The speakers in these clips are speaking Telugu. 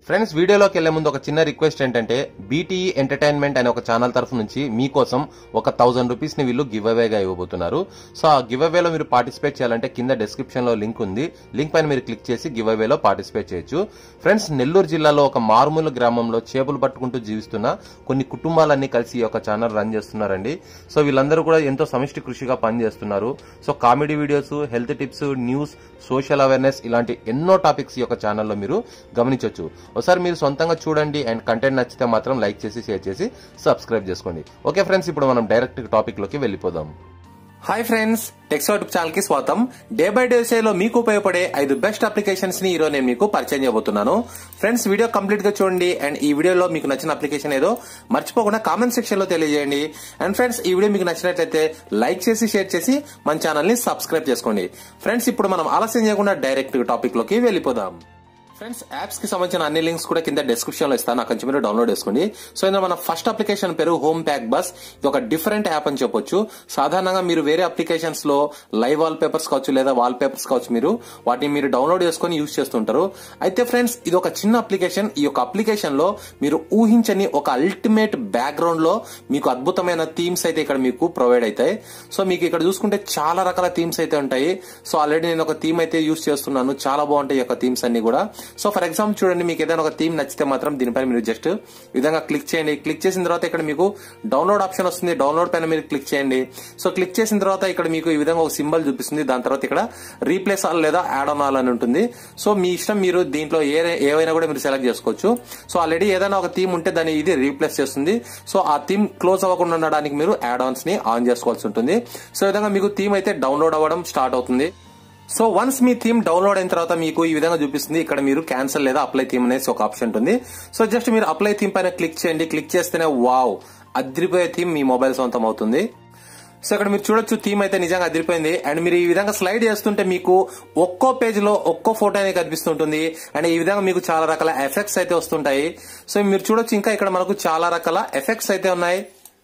ఫ్రెండ్స్ వీడియోలోకి వెళ్లే ముందు ఒక చిన్న రిక్వెస్ట్ ఏంటంటే బీటీఈ ఎంటర్టైన్మెంట్ అనే ఒక ఛానల్ తరఫు నుంచి మీకోసం ఒక థౌసండ్ రూపీస్ ని వీళ్ళు గివ్ అవేగా ఇవ్వబోతున్నారు సో ఆ గివ్ అవేలో మీరు పార్టిసిపేట్ చేయాలంటే కింద డిస్క్రిప్షన్ లో లింక్ ఉంది లింక్ పైన మీరు క్లిక్ చేసి గివ్ అవేలో పార్టిసిపేట్ చేయొచ్చు ఫ్రెండ్స్ నెల్లూరు జిల్లాలో ఒక మారుమూల గ్రామంలో చేపలు పట్టుకుంటూ జీవిస్తున్న కొన్ని కుటుంబాలన్నీ కలిసి ఈ యొక్క ఛానల్ రన్ చేస్తున్నారండి సో వీళ్ళందరూ కూడా ఎంతో సమిష్టి కృషిగా పనిచేస్తున్నారు so comedy videos health tips news social awareness ఇలాంటి ఎన్నో టాపిక్స్ ఈ యొక్క ఛానల్లో మీరు గమనించవచ్చు ఒకసారి మీరు సొంతంగా చూడండి అండ్ కంటెంట్ నచ్చితే మాత్రం లైక్ చేసి షేర్ చేసి సబ్స్క్రైబ్ చేసుకోండి ఓకే ఫ్రెండ్స్ ఇప్పుడు మనం డైరెక్ట్ టాపిక్ లోకి వెళ్ళిపోదాం hi friends techs YouTube channel కి స్వాగతం డే బై డే లో మీకు ఉపయోగపడే ఐదు బెస్ట్ అప్లికేషన్స్ ని ఈరోజు నేను మీకు పరిచయం చేయబోతున్నాను ఫ్రెండ్స్ వీడియో కంప్లీట్ గా చూడండి అండ్ ఈ వీడియోలో మీకు నచ్చిన అప్లికేషన్ ఏదో మర్చిపోకుండా కామెంట్ సెక్షన్ లో తెలియజేయండి అండ్ ఫ్రెండ్స్ ఈ వీడియో మీకు నచ్చినట్లయితే లైక్ చేసి షేర్ చేసి మన ఛానల్ ని సబ్స్క్రైబ్ చేసుకోండి ఫ్రెండ్స్ ఇప్పుడు మనం ఆలస్యం చేయకుండా డైరెక్ట్ టాపిక్ లోకి వెళ్ళిపోదాం ఫ్రెండ్స్ యాప్స్ కి సంబంధించిన అన్ని లింక్స్ కూడా కింద డిస్క్రిప్షన్ లో ఇస్తాను అక్కడి నుంచి మీరు డౌన్లోడ్ చేసుకోండి సో ఇందులో మన ఫస్ట్ అప్లికేషన్ పేరు హోమ్ ప్యాక్ బస్ ఇది ఒక డిఫరెంట్ యాప్ అని చెప్పొచ్చు సాధారణంగా మీరు వేరే అప్లికేషన్స్ లో లైవ్ వాల్ పేపర్స్ కావచ్చు లేదా వాల్ పేపర్స్ కావచ్చు మీరు వాటిని మీరు డౌన్లోడ్ చేసుకుని యూజ్ చేస్తుంటారు అయితే ఫ్రెండ్స్ ఇది ఒక చిన్న అప్లికేషన్ ఈ యొక్క అప్లికేషన్ లో మీరు ఊహించని ఒక అల్టిమేట్ బ్యాక్గ్రౌండ్ లో మీకు అద్భుతమైన థీమ్స్ అయితే ఇక్కడ మీకు ప్రొవైడ్ అవుతాయి సో మీకు ఇక్కడ చూసుకుంటే చాలా రకాల థీమ్స్ అయితే ఉంటాయి సో ఆల్రెడీ నేను ఒక థీమ్ అయితే యూజ్ చేస్తున్నాను చాలా బాగుంటాయి ఈ యొక్క థీమ్స్ అన్ని కూడా సో ఫర్ ఎగ్జాంపుల్ చూడండి మీకు ఏదైనా ఒక థీమ్ నచ్చితే మాత్రం దీనిపైన మీరు జస్ట్ ఈ విధంగా క్లిక్ చేయండి క్లిక్ చేసిన తర్వాత ఇక్కడ మీకు డౌన్లోడ్ ఆప్షన్ వస్తుంది డౌన్లోడ్ పైన మీరు క్లిక్ చేయండి సో క్లిక్ చేసిన తర్వాత ఇక్కడ మీకు ఈ విధంగా ఒక సింబల్ చూపిస్తుంది దాని తర్వాత ఇక్కడ రీప్లేస్ ఆల్ లేదా యాడ్ ఆన్ ఆల్ అని ఉంటుంది సో మీ ఇష్టం మీరు దీంట్లో ఏ ఏవైనా కూడా మీరు సెలెక్ట్ చేసుకోవచ్చు సో ఆల్రెడీ ఏదైనా ఒక థీమ్ ఉంటే దాన్ని ఇది రీప్లేస్ చేస్తుంది సో ఆ థీమ్ క్లోజ్ అవ్వకుండా ఉండడానికి మీరు యాడ్ ఆన్స్ ని ఆన్ చేసుకోవాల్సి ఉంటుంది సో ఈ విధంగా మీకు థీమ్ అయితే డౌన్లోడ్ అవ్వడం స్టార్ట్ అవుతుంది సో వన్స్ మీ థీమ్ డౌన్లోడ్ అయిన తర్వాత మీకు ఈ విధంగా చూపిస్తుంది ఇక్కడ మీరు క్యాన్సిల్ లేదా అప్లై థీమ్ అనేసి ఒక ఆప్షన్ ఉంటుంది సో జస్ట్ మీరు అప్లై థీమ్ పైన క్లిక్ చేయండి క్లిక్ చేస్తేనే వావ్ అదిరిపోయే థీమ్ మీ మొబైల్ సొంతం అవుతుంది సో ఇక్కడ మీరు చూడొచ్చు థీమ్ అయితే నిజంగా అదిరిపోయింది అండ్ మీరు ఈ విధంగా స్లైడ్ చేస్తుంటే మీకు ఒక్కో పేజ్ లో ఒక్కో ఫోటో అనేది కనిపిస్తుంటుంది అండ్ ఈ విధంగా మీకు చాలా రకాల ఎఫెక్ట్స్ అయితే వస్తుంటాయి సో మీరు చూడొచ్చు ఇంకా ఇక్కడ మనకు చాలా రకాల ఎఫెక్ట్స్ అయితే ఉన్నాయి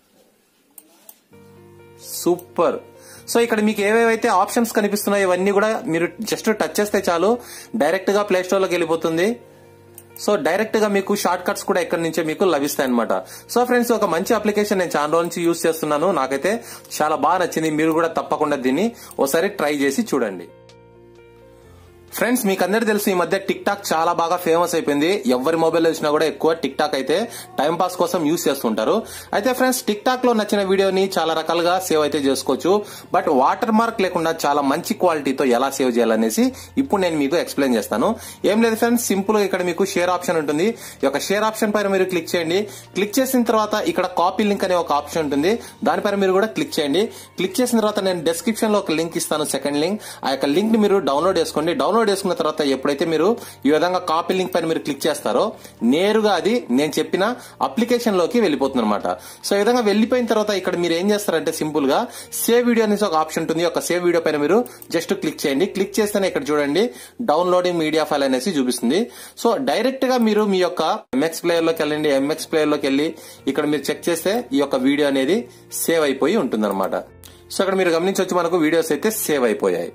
సూపర్ సో ఇక్కడ మీకు ఏవేవైతే ఆప్షన్స్ కనిపిస్తున్నాయో ఇవన్నీ కూడా మీరు జస్ట్ టచ్ చేస్తే చాలు డైరెక్ట్ గా ప్లే స్టోర్ లోకి వెళ్ళిపోతుంది సో డైరెక్ట్ గా మీకు షార్ట్ కట్స్ కూడా ఎక్కడి నుంచే మీకు లభిస్తాయి అనమాట సో ఫ్రెండ్స్ ఒక మంచి అప్లికేషన్ నేను చాలా రోజుల నుంచి యూజ్ చేస్తున్నాను నాకైతే చాలా బాగా నచ్చింది మీరు కూడా తప్పకుండా దీన్ని ఒకసారి ట్రై చేసి చూడండి ఫ్రెండ్స్ మీకు అందరు తెలుసు ఈ మధ్య టిక్ టాక్ చాలా బాగా ఫేమస్ అయిపోయింది ఎవరి మొబైల్ వచ్చినా కూడా ఎక్కువ టిక్ టాక్ అయితే టైం పాస్ కోసం యూస్ చేస్తుంటారు అయితే ఫ్రెండ్స్ టిక్ టాక్ లో నచ్చిన వీడియోని చాలా రకాలుగా సేవ్ అయితే చేసుకోవచ్చు బట్ వాటర్ మార్క్ లేకుండా చాలా మంచి క్వాలిటీతో ఎలా సేవ్ చేయాలనేసి ఇప్పుడు నేను మీకు ఎక్స్ప్లెయిన్ చేస్తాను ఏం లేదు ఫ్రెండ్స్ సింపుల్ గా ఇక్కడ మీకు షేర్ ఆప్షన్ ఉంటుంది ఈ యొక్క షేర్ ఆప్షన్ పైన మీరు క్లిక్ చేయండి క్లిక్ చేసిన తర్వాత ఇక్కడ కాపీ లింక్ అనే ఒక ఆప్షన్ ఉంటుంది దానిపైన మీరు కూడా క్లిక్ చేయండి క్లిక్ చేసిన తర్వాత నేను డిస్క్రిప్షన్ లో ఒక లింక్ ఇస్తాను సెకండ్ లింక్ ఆ యొక్క లింక్ ని మీరు డౌన్లోడ్ చేసుకోండి డౌన్లోడ్ డౌన్లోడ్ చేసుకున్న తర్వాత ఎప్పుడైతే మీరు ఈ విధంగా కాపీ లింక్ పైన మీరు క్లిక్ చేస్తారో నేరుగా అది నేను చెప్పిన అప్లికేషన్ లోకి వెళ్ళిపోతుంది అనమాట సో ఈ విధంగా వెళ్ళిపోయిన తర్వాత ఇక్కడ మీరు ఏం చేస్తారంటే సింపుల్ గా సేవ్ వీడియో అనేసి ఒక ఆప్షన్ ఉంటుంది ఒక సేవ్ వీడియో పైన మీరు జస్ట్ క్లిక్ చేయండి క్లిక్ చేస్తేనే ఇక్కడ చూడండి డౌన్లోడింగ్ మీడియా ఫైల్ అనేసి చూపిస్తుంది సో డైరెక్ట్ గా మీరు మీ యొక్క ఎంఎక్స్ ప్లేయర్ లోకి వెళ్ళండి ఎంఎక్స్ ప్లేయర్ లోకి వెళ్ళి ఇక్కడ మీరు చెక్ చేస్తే ఈ యొక్క వీడియో అనేది సేవ్ అయిపోయి ఉంటుంది సో ఇక్కడ మీరు గమనించవచ్చు మనకు వీడియోస్ అయితే సేవ్ అయిపోయాయి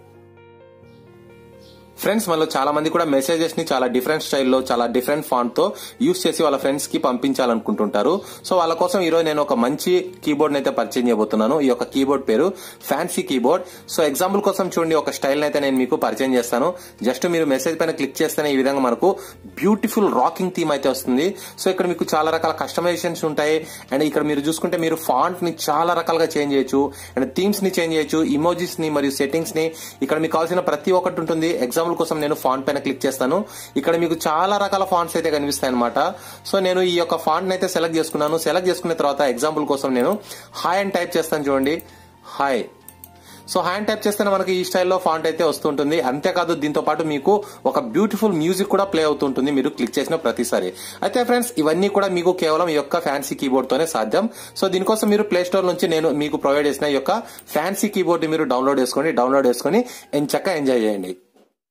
ఫ్రెండ్స్ మనలో చాలా మంది కూడా మెసేజెస్ ని చాలా డిఫరెంట్ స్టైల్లో చాలా డిఫరెంట్ ఫాంట్ తో యూస్ చేసి వాళ్ళ ఫ్రెండ్స్ కి పంపించాలనుకుంటుంటారు సో వాళ్ళ కోసం ఈ రోజు నేను ఒక మంచి కీబోర్డ్ అయితే పరిచయం చేయబోతున్నాను ఈ యొక్క కీబోర్డ్ పేరు ఫ్యాన్సీ కీబోర్డ్ సో ఎగ్జాంపుల్ కోసం చూడండి ఒక స్టైల్ అయితే నేను మీకు పరిచయం చేస్తాను జస్ట్ మీరు మెసేజ్ పైన క్లిక్ చేస్తేనే ఈ విధంగా మనకు బ్యూటిఫుల్ రాకింగ్ థీమ్ అయితే వస్తుంది సో ఇక్కడ మీకు చాలా రకాల కస్టమైజేషన్స్ ఉంటాయి అండ్ ఇక్కడ మీరు చూసుకుంటే మీరు ఫాంట్ ని చాలా రకాలుగా చేంజ్ చేయొచ్చు అండ్ థీమ్స్ ని చేంజ్ చేయొచ్చు ఇమోజీస్ ని మరియు సెట్టింగ్స్ ని ఇక్కడ మీకు కావాల్సిన ప్రతి ఒక్కటి ఉంటుంది ఎగ్జాంపుల్ కోసం నేను ఫాంట్ పైన క్లిక్ చేస్తాను ఇక్కడ మీకు చాలా రకాల ఫాంట్స్ అయితే కనిపిస్తాయి అనమాట సో నేను ఈ యొక్క ఫాంట్ అయితే సెలెక్ట్ చేసుకున్నాను సెలెక్ట్ చేసుకున్న తర్వాత ఎగ్జాంపుల్ కోసం నేను హాయ్ అని టైప్ చేస్తాను చూడండి హాయ్ సో హ్యాండ్ టైప్ చేస్తే మనకి ఈ స్టైల్లో ఫాంట్ అయితే వస్తుంటుంది అంతేకాదు దీంతో పాటు మీకు ఒక బ్యూటిఫుల్ మ్యూజిక్ కూడా ప్లే అవుతుంటుంది మీరు క్లిక్ చేసిన ప్రతిసారి అయితే ఫ్రెండ్స్ ఇవన్నీ కూడా మీకు కేవలం ఈ యొక్క ఫ్యాన్సీ కీబోర్డ్ తోనే సాధ్యం సో దీనికోసం మీరు ప్లే స్టోర్ నుంచి నేను మీకు ప్రొవైడ్ చేసిన ఈ యొక్క ఫ్యాన్సీ కీబోర్డ్ మీరు డౌన్లోడ్ చేసుకోండి డౌన్లోడ్ చేసుకుని ఎంచక్క ఎంజాయ్ చేయండి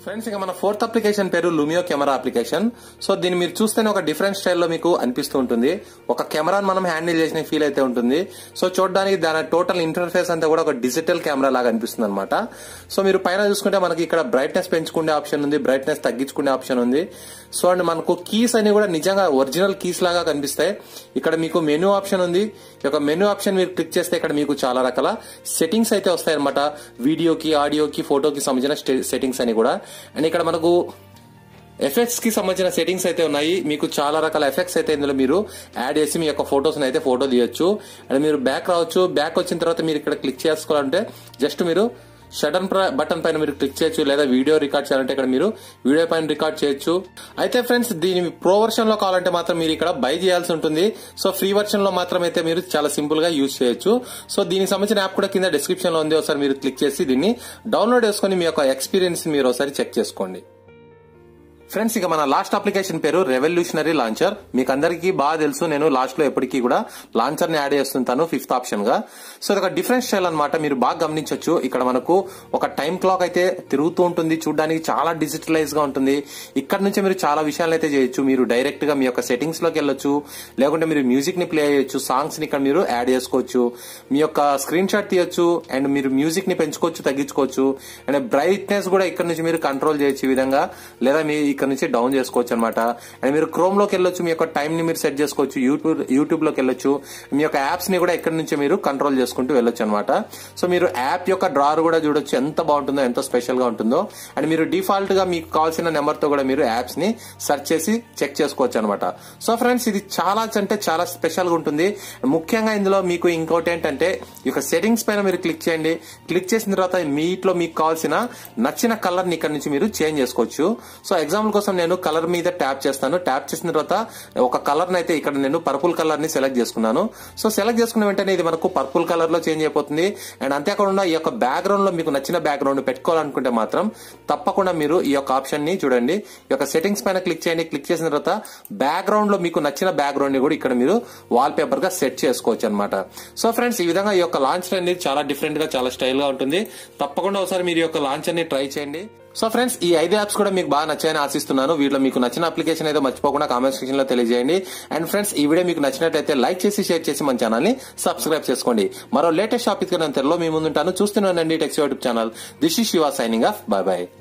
ఫ్రెండ్స్ ఇక మన ఫోర్త్ అప్లికేషన్ పేరు లూమియో కెమెరా అప్లికేషన్ సో దీన్ని మీరు చూస్తేనే ఒక డిఫరెంట్ స్టైల్లో మీకు అనిపిస్తూ ఉంటుంది ఒక కెమెరాని మనం హ్యాండిల్ చేసిన ఫీల్ అయితే ఉంటుంది సో చూడడానికి దాని టోటల్ ఇంటర్ఫేస్ అంతా కూడా ఒక డిజిటల్ కెమెరా లాగా అనిపిస్తుంది అనమాట సో మీరు పైన చూసుకుంటే మనకి ఇక్కడ బ్రైట్నెస్ పెంచుకునే ఆప్షన్ ఉంది బ్రైట్నెస్ తగ్గించుకునే ఆప్షన్ ఉంది సో అండ్ మనకు కీస్ అన్ని కూడా నిజంగా ఒరిజినల్ కీస్ లాగా కనిపిస్తాయి ఇక్కడ మీకు మెనూ ఆప్షన్ ఉంది ఈ యొక్క మెనూ ఆప్షన్ మీరు క్లిక్ చేస్తే ఇక్కడ మీకు చాలా రకాల సెట్టింగ్స్ అయితే వస్తాయి అనమాట వీడియోకి ఆడియోకి ఫోటోకి సంబంధించిన సెట్టింగ్స్ అని కూడా అండ్ ఇక్కడ మనకు ఎఫెక్ట్స్ కి సంబంధించిన సెట్టింగ్స్ అయితే ఉన్నాయి మీకు చాలా రకాల ఎఫెక్ట్స్ అయితే ఇందులో మీరు యాడ్ చేసి మీ యొక్క ఫోటోస్ అయితే ఫోటో తీయొచ్చు అండ్ మీరు బ్యాక్ రావచ్చు బ్యాక్ వచ్చిన తర్వాత మీరు ఇక్కడ క్లిక్ చేసుకోవాలంటే జస్ట్ మీరు షటన్ బటన్ పైన మీరు క్లిక్ చేయొచ్చు లేదా వీడియో రికార్డ్ చేయాలంటే ఇక్కడ మీరు వీడియో పైన రికార్డ్ చేయొచ్చు అయితే ఫ్రెండ్స్ దీని ప్రో వర్షన్ లో కావాలంటే మాత్రం మీరు ఇక్కడ బై చేయాల్సి ఉంటుంది సో ఫ్రీ వర్షన్ లో మాత్రం అయితే మీరు చాలా సింపుల్ గా యూజ్ చేయొచ్చు సో దీనికి సంబంధించిన యాప్ కూడా కింద డిస్క్రిప్షన్ లో ఉంది ఒకసారి మీరు క్లిక్ చేసి దీన్ని డౌన్లోడ్ చేసుకుని మీ యొక్క ఎక్స్పీరియన్స్ మీరు ఒకసారి చెక్ చేసుకోండి ఫ్రెండ్స్ ఇక మన లాస్ట్ అప్లికేషన్ పేరు రెవల్యూషనరీ లాంచర్ మీకు అందరికీ బాగా తెలుసు నేను లాస్ట్ లో ఎప్పటికీ కూడా లాంచర్ ని యాడ్ చేస్తుంటాను ఫిఫ్త్ ఆప్షన్ గా సో ఇది ఒక డిఫరెంట్ స్టైల్ అనమాట మీరు బాగా గమనించవచ్చు ఇక్కడ మనకు ఒక టైం క్లాక్ అయితే తిరుగుతూ ఉంటుంది చూడడానికి చాలా డిజిటలైజ్ గా ఉంటుంది ఇక్కడ నుంచి మీరు చాలా విషయాలు అయితే చేయొచ్చు మీరు డైరెక్ట్ గా మీ యొక్క సెట్టింగ్స్ లోకి వెళ్ళొచ్చు లేకుంటే మీరు మ్యూజిక్ ని ప్లే చేయొచ్చు సాంగ్స్ ని ఇక్కడ మీరు యాడ్ చేసుకోవచ్చు మీ యొక్క స్క్రీన్ షాట్ తీయొచ్చు అండ్ మీరు మ్యూజిక్ ని పెంచుకోవచ్చు తగ్గించుకోవచ్చు అండ్ బ్రైట్నెస్ కూడా ఇక్కడ నుంచి మీరు కంట్రోల్ చేయొచ్చు ఈ విధంగా లేదా మీ ఇక్కడ నుంచి డౌన్ చేసుకోవచ్చు అనమాట అండ్ మీరు క్రోమ్ లోకి వెళ్ళొచ్చు మీ యొక్క టైం ని మీరు సెట్ చేసుకోవచ్చు యూట్యూబ్ యూట్యూబ్ లోకి వెళ్ళొచ్చు మీ యొక్క యాప్స్ ని కూడా ఇక్కడ నుంచి మీరు కంట్రోల్ చేసుకుంటూ వెళ్ళొచ్చు అనమాట సో మీరు యాప్ యొక్క డ్రార్ కూడా చూడొచ్చు ఎంత బాగుంటుందో ఎంత స్పెషల్ గా ఉంటుందో అండ్ మీరు డిఫాల్ట్ గా మీకు కావాల్సిన నెంబర్ తో కూడా మీరు యాప్స్ ని సెర్చ్ చేసి చెక్ చేసుకోవచ్చు అనమాట సో ఫ్రెండ్స్ ఇది చాలా అంటే చాలా స్పెషల్ గా ఉంటుంది ముఖ్యంగా ఇందులో మీకు ఇంకోటి ఏంటంటే ఈ యొక్క సెట్టింగ్స్ పైన మీరు క్లిక్ చేయండి క్లిక్ చేసిన తర్వాత మీట్లో మీకు కావాల్సిన నచ్చిన కలర్ ని ఇక్కడ నుంచి మీరు చేంజ్ చేసుకోవచ్చు సో ఎగ్జాంపుల్ కోసం నేను కలర్ మీద ట్యాప్ చేస్తాను ట్యాప్ చేసిన తర్వాత ఒక కలర్ అయితే ఇక్కడ నేను పర్పుల్ కలర్ ని సెలెక్ట్ చేసుకున్నాను సో సెలెక్ట్ చేసుకున్న వెంటనే ఇది మనకు పర్పుల్ కలర్ లో చేంజ్ అయిపోతుంది అండ్ అంతేకాకుండా ఈ యొక్క బ్యాక్గ్రౌండ్ లో మీకు నచ్చిన బ్యాక్గ్రౌండ్ పెట్టుకోవాలనుకుంటే మాత్రం తప్పకుండా మీరు ఈ యొక్క ఆప్షన్ ని చూడండి ఈ యొక్క సెట్టింగ్స్ పైన క్లిక్ చేయండి క్లిక్ చేసిన తర్వాత బ్యాక్గ్రౌండ్ లో మీకు నచ్చిన బ్యాక్గ్రౌండ్ ని కూడా ఇక్కడ మీరు వాల్ పేపర్ గా సెట్ చేసుకోవచ్చు అనమాట సో ఫ్రెండ్స్ ఈ విధంగా ఈ యొక్క లాంచ్ అనేది చాలా డిఫరెంట్ గా చాలా స్టైల్ గా ఉంటుంది తప్పకుండా ఒకసారి మీరు ఈ యొక్క లాంచ్ ని ట్రై చేయండి సో ఫ్రెండ్స్ ఈ ఐదు యాప్స్ కూడా మీకు బాగా నచ్చాయని ఆశిస్తున్నాను వీటిలో మీకు నచ్చిన అప్లికేషన్ అయితే మర్చిపోకుండా కామెంట్ సెక్షన్ లో తెలియజేయండి అండ్ ఫ్రెండ్స్ ఈ వీడియో మీకు నచ్చినట్లయితే లైక్ చేసి షేర్ చేసి మన ఛానల్ ని సబ్స్క్రైబ్ చేసుకోండి మరో లేటెస్ట్ టాపిక్ త్వరలో మీ ముందుంటాను చూస్తున్నానండి techs YouTube channel this is Shiva signing off bye bye